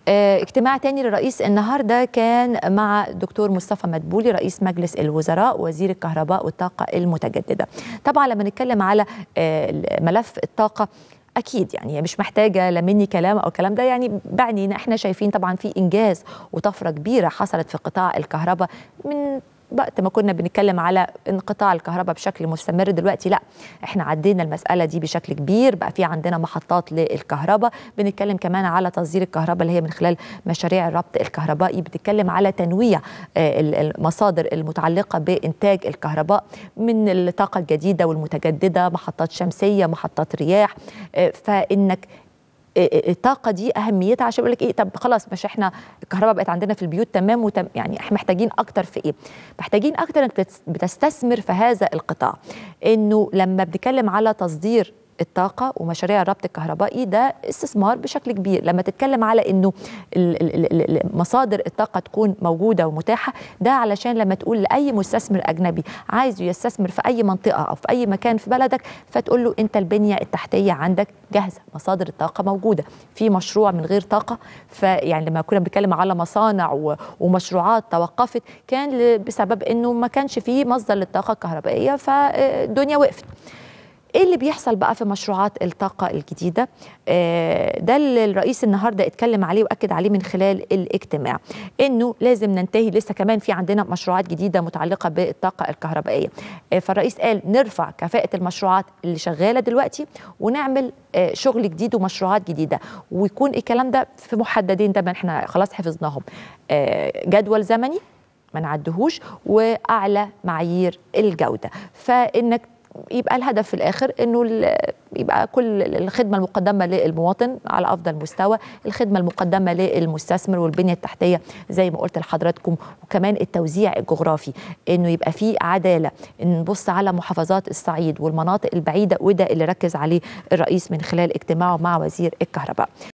اجتماع تاني للرئيس النهارده كان مع الدكتور مصطفى مدبولي رئيس مجلس الوزراء وزير الكهرباء والطاقه المتجدده. طبعا لما نتكلم على ملف الطاقه اكيد يعني مش محتاجه لا مني كلام او الكلام ده يعني بعني ان احنا شايفين طبعا في انجاز وطفره كبيره حصلت في قطاع الكهرباء من وقت ما كنا بنتكلم على انقطاع الكهرباء بشكل مستمر دلوقتي لا احنا عدينا المساله دي بشكل كبير بقى في عندنا محطات للكهرباء بنتكلم كمان على تصدير الكهرباء اللي هي من خلال مشاريع الربط الكهربائي بنتكلم على تنويع المصادر المتعلقه بانتاج الكهرباء من الطاقه الجديده والمتجدده محطات شمسيه محطات رياح فانك الطاقه دي اهميتها عشان يقول لك ايه طب خلاص مش احنا الكهرباء بقت عندنا في البيوت تمام وتم يعني احنا محتاجين اكتر في ايه محتاجين اكتر انك بتستثمر في هذا القطاع انه لما بنتكلم على تصدير الطاقة ومشاريع الربط الكهربائي ده استثمار بشكل كبير لما تتكلم على انه مصادر الطاقة تكون موجودة ومتاحة ده علشان لما تقول لأي مستثمر أجنبي عايز يستثمر في أي منطقة أو في أي مكان في بلدك فتقول له أنت البنية التحتية عندك جاهزة مصادر الطاقة موجودة في مشروع من غير طاقة فيعني لما كنا بنتكلم على مصانع ومشروعات توقفت كان بسبب انه ما كانش فيه مصدر للطاقة الكهربائية فالدنيا وقفت ايه اللي بيحصل بقى في مشروعات الطاقه الجديده آه ده اللي الرئيس النهارده اتكلم عليه واكد عليه من خلال الاجتماع انه لازم ننتهي لسه كمان في عندنا مشروعات جديده متعلقه بالطاقه الكهربائيه آه فالرئيس قال نرفع كفاءه المشروعات اللي شغاله دلوقتي ونعمل آه شغل جديد ومشروعات جديده ويكون الكلام ده في محددين ده احنا خلاص حفظناهم جدول زمني ما نعدهوش واعلى معايير الجوده فانك يبقى الهدف في الاخر انه يبقى كل الخدمه المقدمه للمواطن على افضل مستوى، الخدمه المقدمه للمستثمر والبنيه التحتيه زي ما قلت لحضراتكم وكمان التوزيع الجغرافي انه يبقى في عداله، ان نبص على محافظات الصعيد والمناطق البعيده وده اللي ركز عليه الرئيس من خلال اجتماعه مع وزير الكهرباء.